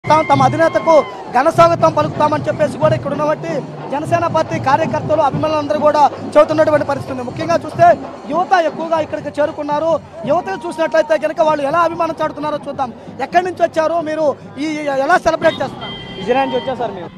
తాం తమ అధినేతకు ఘన స్వాగతం పలుకుతామని చెప్పేసి కూడా ఇక్కడ ఉన్నటువంటి జనసేన పార్టీ కార్యకర్తలు అభిమానులందరూ కూడా చెబుతున్నటువంటి పరిస్థితి ఉంది ముఖ్యంగా చూస్తే యువత ఎక్కువగా ఇక్కడికి చేరుకున్నారు యువతను చూసినట్లయితే కనుక వాళ్ళు ఎలా అభిమానం చాటుతున్నారో చూద్దాం ఎక్కడి నుంచి వచ్చారు మీరు ఈ ఎలా సెలబ్రేట్ చేస్తున్నారు విజయనగరం నుంచి వచ్చేసారు మీరు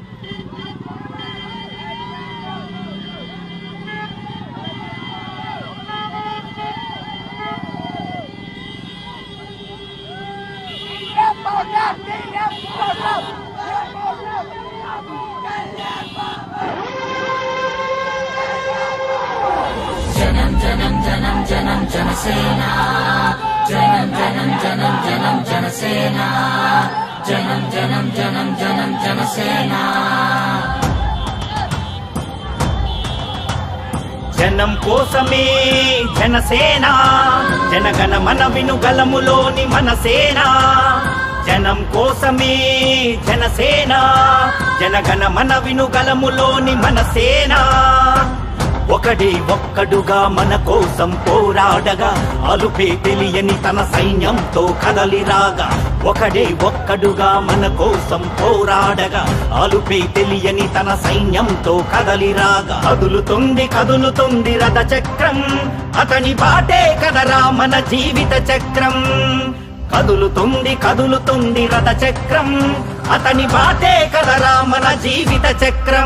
జనం కోసమే జనసేన జనగణ మన వినుగలములోని మనసేన జనం కోసమే జనసేన జనగణ మన వినుగలములోని మనసేన ఒకడే ఒక్కడుగా మన కోసం పోరాడగా అలుపే తెలియని తన సైన్యంతో కదలిరాగా ఒకడే ఒక్కడుగా మన కోసం పోరాడగా అలుపే తెలియని తన సైన్యంతో కదలిరాగా కదులుతుంది కదులుతుంది రథ చక్రం అతని బాటే కదరా మన జీవిత చక్రం కదులుతుంది కదులుతుంది రథ చక్రం అతని బాటే కదరా మన జీవిత చక్రం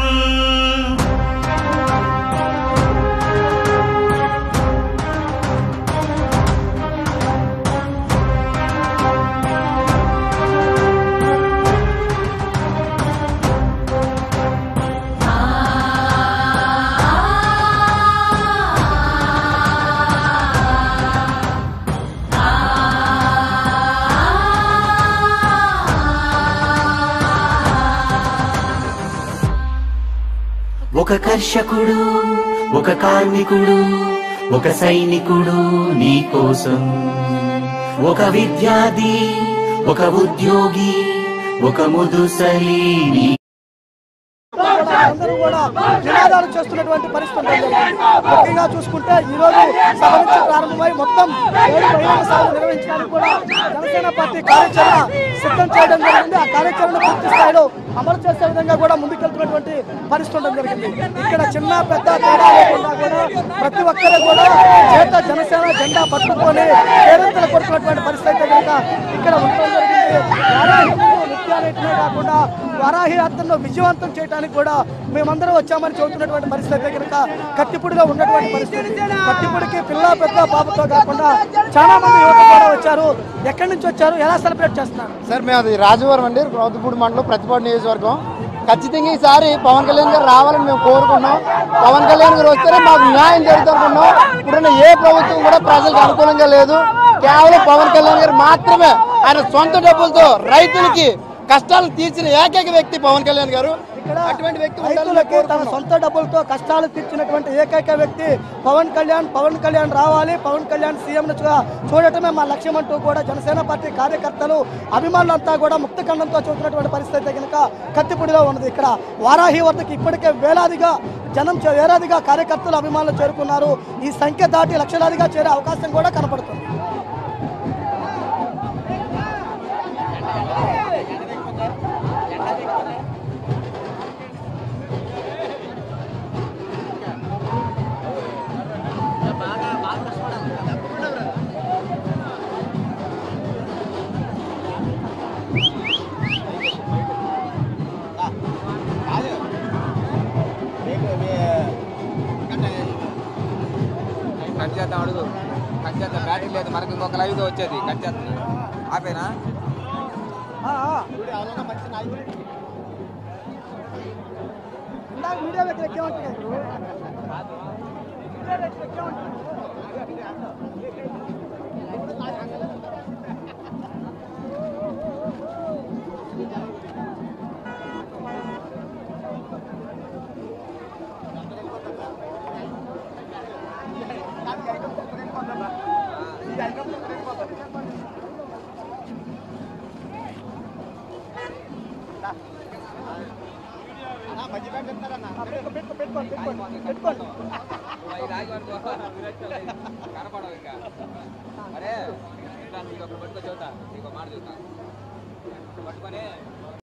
ఒక కర్షకుడు ఒక కార్మికుడు ఒక సైనికుడు నీ కోసం ఒక విద్యార్థి ఒక ఉద్యోగి ఒక ముదుసలి నీ అందరూ కూడా నినాదాలు చేస్తున్నటువంటి పరిస్థితి ఉంటుంది ముఖ్యంగా చూసుకుంటే ఈ రోజు సభ నుంచి ప్రారంభమై మొత్తం ఏడు బహిరంగ సభలు నిర్వహించడానికి కూడా జనసేన పార్టీ కార్యాచరణ సిద్ధం చేయడం జరిగింది ఆ కార్యాచరణ పూర్తి స్థాయిలో అమలు చేసే విధంగా కూడా ముందుకెళ్తున్నటువంటి పరిస్థితి ఉండడం జరిగింది ఇక్కడ చిన్న పెద్ద తేడా లేకుండా కూడా ప్రతి ఒక్కరు కూడా చేత జనసేన జెండా పట్టుకొని కేరింతలు కొడుతున్నటువంటి పరిస్థితి అయితే కనుక ఇక్కడ ఉండడం జరిగింది వారాహి నృత్యాలయమే కాకుండా వారాహి యాత్రను విజయవంతం చేయడానికి కూడా మేమందరం వచ్చామని చెబుతున్నటువంటి పరిస్థితి అయితే కనుక కత్తిపూడిలో ఉన్నటువంటి పరిస్థితి కత్తిపూడికి పిల్ల పెద్ద బాబుతో కాకుండా చాలా మంది యువత కూడా వచ్చారు ఎక్కడి నుంచి వచ్చారు ఎలా సెలబ్రేట్ చేస్తున్నారు సార్ మేము అది రాజవరం అండి రౌతుపూడి మండలం ప్రతిపాడు నియోజకవర్గం ఖచ్చితంగా ఈసారి పవన్ కళ్యాణ్ గారు రావాలని మేము కోరుకున్నాం పవన్ కళ్యాణ్ గారు వస్తేనే మాకు న్యాయం జరుగుతుంటున్నాం ఇప్పుడున్న ఏ ప్రభుత్వం కూడా ప్రజలకు అనుకూలంగా లేదు కేవలం పవన్ కళ్యాణ్ గారు మాత్రమే ఆయన సొంత డబ్బులతో రైతులకి కష్టాలు తీర్చిన ఏకైక వ్యక్తి పవన్ కళ్యాణ్ గారు అటువంటి వ్యక్తి ఉండాలని మేము రైతులకి తన కోరుకుంటున్నాం. సొంత డబ్బులతో కష్టాలు తీర్చినటువంటి ఏకైక వ్యక్తి పవన్ కళ్యాణ్ పవన్ కళ్యాణ్ రావాలి పవన్ కళ్యాణ్ సీఎం చూడటమే మా లక్ష్యం అంటూ కూడా జనసేన పార్టీ కార్యకర్తలు అభిమానులంతా కూడా ముక్త ఖండంతో చూస్తున్నటువంటి పరిస్థితి అయితే కనుక కత్తిపూడిలో ఉన్నది ఇక్కడ వారాహి వద్దకు ఇప్పటికే వేలాదిగా జనం చే- వేలాదిగా కార్యకర్తలు అభిమానులు చేరుకున్నారు ఈ సంఖ్య దాటి లక్షలాదిగా చేరే అవకాశం కూడా కనపడుతుంది కట్ చేద్దాం అడుగు కట్ చేద్దాం బ్యాటరీ లేదు మనకి ఇంకొక లైవ్ వచ్చేది కట్ చేస్తున్నా ఆపేనా ఆ, ఆ. ఇందాక మీడియా దగ్గర ఎక్కేమంటారు మీడియా దగ్గర ఎక్కేమంటారు పెట్టుకోండి పెట్టుకోండి పెట్టుకోండి పెట్టుకోండి ఐదు ఆగి వరకు కనపడవు ఇంకా అరే ఇంకా నీకు అప్పుడు పట్టుకో చూద్దా నీకు మాట చూద్దా పట్టుకొని